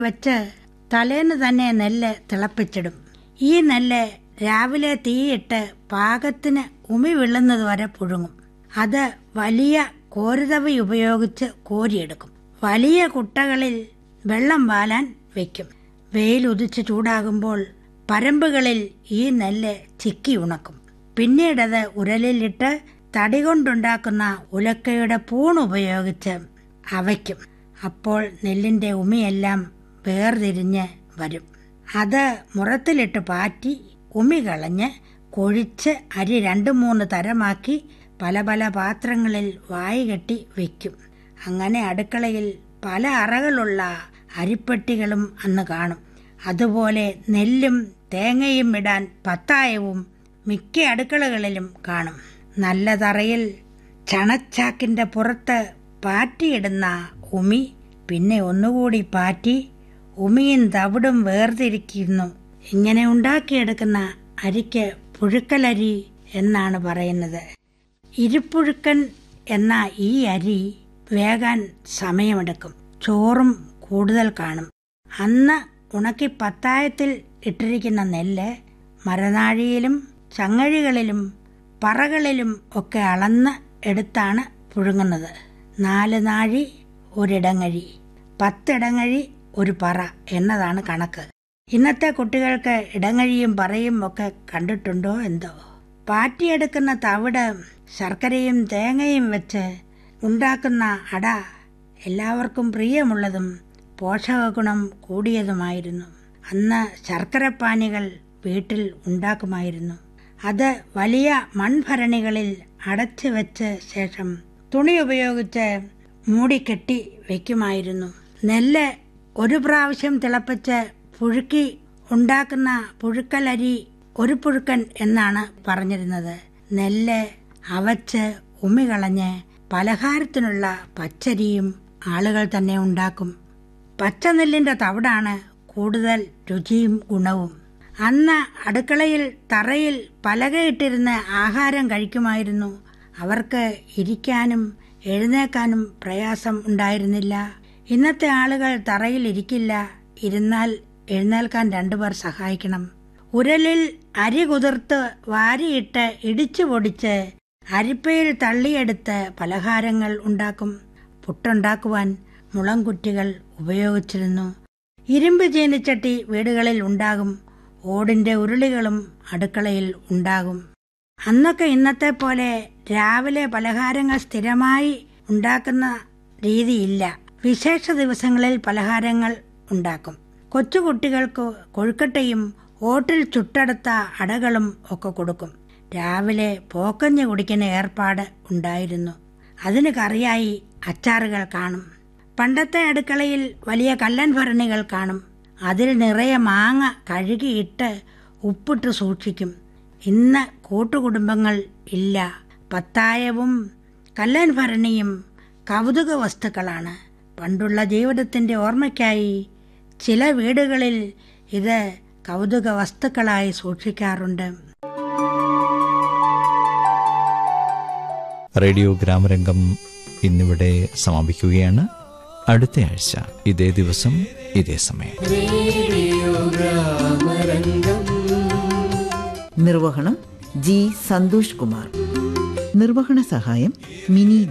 വെച്ച് തലേന്ന് തന്നെ നെല്ല് തിളപ്പിച്ചിടും ഈ നെല്ല് രാവിലെ തീയിട്ട് പാകത്തിന് ഉമി വിള്ളുന്നത് വരെ പുഴുങ്ങും അത് വലിയ കോരുതവി ഉപയോഗിച്ച് കോരിയെടുക്കും വലിയ കുട്ടകളിൽ വെള്ളം വാലാൻ വെക്കും വെയിൽ ഉദിച്ച് ചൂടാകുമ്പോൾ പരമ്പുകളിൽ ഈ നെല്ല് ചിക്കി ഉണക്കും പിന്നീടത് ഉരലിലിട്ട് തടി കൊണ്ടുണ്ടാക്കുന്ന ഉലക്കയുടെ പൂണുപയോഗിച്ച് അവയ്ക്കും അപ്പോൾ നെല്ലിന്റെ ഉമിയെല്ലാം വേർതിരിഞ്ഞ് വരും അത് മുറത്തിലിട്ട് പാറ്റി ഉമി കളഞ്ഞ് കൊഴിച്ച് അരി രണ്ടു മൂന്ന് തരമാക്കി പല പല പാത്രങ്ങളിൽ വായി കെട്ടി വെക്കും അങ്ങനെ അടുക്കളയിൽ പല അറകളുള്ള അരിപ്പെട്ടികളും അന്ന് കാണും അതുപോലെ നെല്ലും തേങ്ങയും ഇടാൻ പത്തായവും മിക്ക അടുക്കളകളിലും കാണും നല്ല തറയിൽ ചണച്ചാക്കിന്റെ പുറത്ത് പാറ്റിയിടുന്ന ഉമി പിന്നെ ഒന്നുകൂടി പാറ്റി ഉമിയും തവിടും വേർതിരിക്കുന്നു ഇങ്ങനെ ഉണ്ടാക്കിയെടുക്കുന്ന അരിക്ക് പുഴുക്കലരി എന്നാണ് പറയുന്നത് ഇരുപ്പുഴുക്കൻ എന്ന ഈ അരി വേകാൻ സമയമെടുക്കും ചോറും കൂടുതൽ കാണും അന്ന് ഉണക്കി പത്തായത്തിൽ ഇട്ടിരിക്കുന്ന നെല്ല് മരനാഴിയിലും ചങ്ങഴികളിലും പറകളിലും ഒക്കെ അളന്ന് എടുത്താണ് പുഴുങ്ങുന്നത് നാല് നാഴി ഒരിടങ്ങഴി പത്തിടങ്ങഴി ഒരു പറ എന്നതാണ് കണക്ക് ഇന്നത്തെ കുട്ടികൾക്ക് ഇടങ്ങഴിയും പറയും ഒക്കെ കണ്ടിട്ടുണ്ടോ എന്തോ പാറ്റിയെടുക്കുന്ന തവിട് ശർക്കരയും തേങ്ങയും വെച്ച് ഉണ്ടാക്കുന്ന അട എല്ലാവർക്കും പ്രിയമുള്ളതും പോഷകഗുണം കൂടിയതുമായിരുന്നു അന്ന് ശർക്കരപ്പാനികൾ വീട്ടിൽ ഉണ്ടാക്കുമായിരുന്നു അത് വലിയ മൺഭരണികളിൽ അടച്ചു വെച്ച ശേഷം തുണി ഉപയോഗിച്ച് മൂടിക്കെട്ടി വെക്കുമായിരുന്നു നെല്ല് ഒരു പ്രാവശ്യം തിളപ്പിച്ച് പുഴുക്കി ഉണ്ടാക്കുന്ന പുഴുക്കലരി ഒരു പുഴുക്കൻ എന്നാണ് പറഞ്ഞിരുന്നത് നെല്ല് അവച്ച് ഉമികളഞ്ഞ് പലഹാരത്തിനുള്ള പച്ചരിയും ആളുകൾ തന്നെ ഉണ്ടാക്കും പച്ചനെല്ലിന്റെ തവിടാണ് കൂടുതൽ രുചിയും ഗുണവും അന്ന് അടുക്കളയിൽ തറയിൽ പലകയിട്ടിരുന്ന് ആഹാരം കഴിക്കുമായിരുന്നു അവർക്ക് ഇരിക്കാനും എഴുന്നേക്കാനും പ്രയാസം ഉണ്ടായിരുന്നില്ല ഇന്നത്തെ ആളുകൾ തറയിൽ ഇരിക്കില്ല ഇരുന്നാൽ എഴുന്നേൽക്കാൻ രണ്ടുപേർ സഹായിക്കണം ഉരലിൽ അരി കുതിർത്ത് വാരിയിട്ട് ഇടിച്ചു പൊടിച്ച് അരിപ്പയിൽ തള്ളിയെടുത്ത് പലഹാരങ്ങൾ ഉണ്ടാക്കും പുട്ടുണ്ടാക്കുവാൻ മുളംകുറ്റികൾ ഉപയോഗിച്ചിരുന്നു ഇരുമ്പ് ചീനിച്ചട്ടി വീടുകളിൽ ഉണ്ടാകും ഓടിന്റെ ഉരുളികളും അടുക്കളയിൽ ഉണ്ടാകും അന്നൊക്കെ ഇന്നത്തെ പോലെ രാവിലെ പലഹാരങ്ങൾ സ്ഥിരമായി ഉണ്ടാക്കുന്ന രീതിയില്ല വിശേഷ ദിവസങ്ങളിൽ പലഹാരങ്ങൾ ഉണ്ടാക്കും കൊച്ചുകുട്ടികൾക്ക് കൊഴുക്കട്ടയും ഓട്ടിൽ ചുട്ടെടുത്ത അടകളും ഒക്കെ കൊടുക്കും രാവിലെ പോക്കഞ്ഞ് കുടിക്കുന്ന ഏർപ്പാട് ഉണ്ടായിരുന്നു അതിന് കറിയായി അച്ചാറുകൾ കാണും പണ്ടത്തെ അടുക്കളയിൽ വലിയ കല്ലൻ ഭരണികൾ കാണും അതിൽ നിറയെ മാങ്ങ കഴുകിയിട്ട് ഉപ്പിട്ട് സൂക്ഷിക്കും ഇന്ന് കൂട്ടുകുടുംബങ്ങൾ ഇല്ല പത്തായവും കല്ലൻ ഭരണിയും കൗതുക വസ്തുക്കളാണ് പണ്ടുള്ള ജീവിതത്തിന്റെ ഓർമ്മയ്ക്കായി ചില വീടുകളിൽ ഇത് കൗതുക വസ്തുക്കളായി സൂക്ഷിക്കാറുണ്ട് റേഡിയോ ഗ്രാമരംഗം ഇന്നിവിടെ സമാപിക്കുകയാണ് അടുത്ത ആഴ്ച ഇതേ ദിവസം ഇതേ സമയം നിർവഹണം ജി സന്തോഷ് കുമാർ നിർവഹണ സഹായം മിനി